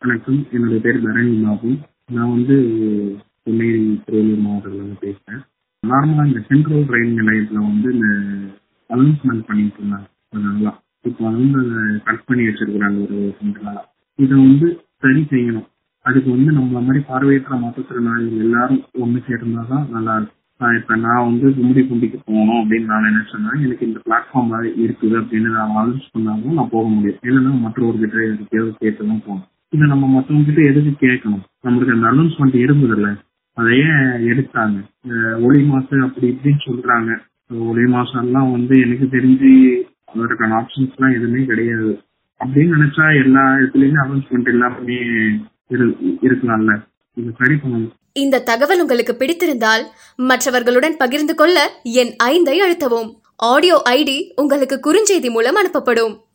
வணக்கம் என்னுடைய பேர் தரணி பாபு நான் வந்து பொன்னேரி திருவள்ளூர் மாவட்டத்தில் பேசுகிறேன் நார்மலாக இந்த சென்ட்ரல் ரயில் நிலையத்தில் வந்து இந்த அனௌன்ஸ்மெண்ட் பண்ணிட்டு இருந்தாங்க கொஞ்ச நாளா இப்போ வந்து அதை கட் பண்ணி வச்சிருக்கிறாங்க ஒரு ரெண்டு நாளா இதை வந்து சரி செய்யணும் அதுக்கு வந்து நம்மள மாதிரி பார்வையற்ற மாற்றுத்திறனாளிகள் எல்லாரும் ஒன்று சேர்ந்தாதான் நல்லா இருக்கும் நான் இப்ப நான் வந்து கும்மிடி குண்டிக்கு போகணும் அப்படின்னு நான் நினைச்சேன்னா எனக்கு இந்த பிளாட்ஃபார்ம் இருக்குது அப்படின்னு நான் அனௌன்ஸ் பண்ணாலும் நான் போக முடியும் இல்லைன்னா மற்றவர்கிட்ட எதுக்கையாவது கேட்டு தான் போகணும் இல்லை நம்ம மற்றவங்க கிட்ட எதுக்கு கேட்கணும் நம்மளுக்கு அந்த அனௌன்ஸ்மெண்ட் இருந்ததில்ல அதையே எடுத்தாங்க அஹ் ஒளி மாசம் அப்படி இப்படின்னு சொல்றாங்க ஒளி மாசம் எல்லாம் வந்து எனக்கு தெரிஞ்சு அதற்கான ஆப்ஷன்ஸ் எல்லாம் எதுவுமே கிடையாது அப்படின்னு நினைச்சா எல்லா இடத்துலயுமே அனௌன்ஸ்மெண்ட் எல்லாமே இரு- இருக்கலாம்ல இது சரி பண்ணணும் இந்த தகவல் உங்களுக்கு பிடித்திருந்தால் மற்றவர்களுடன் பகிர்ந்து கொள்ள என் ஐந்தை அழுத்தவும் ஆடியோ ஐடி உங்களுக்கு குறுஞ்செய்தி மூலம் அனுப்பப்படும்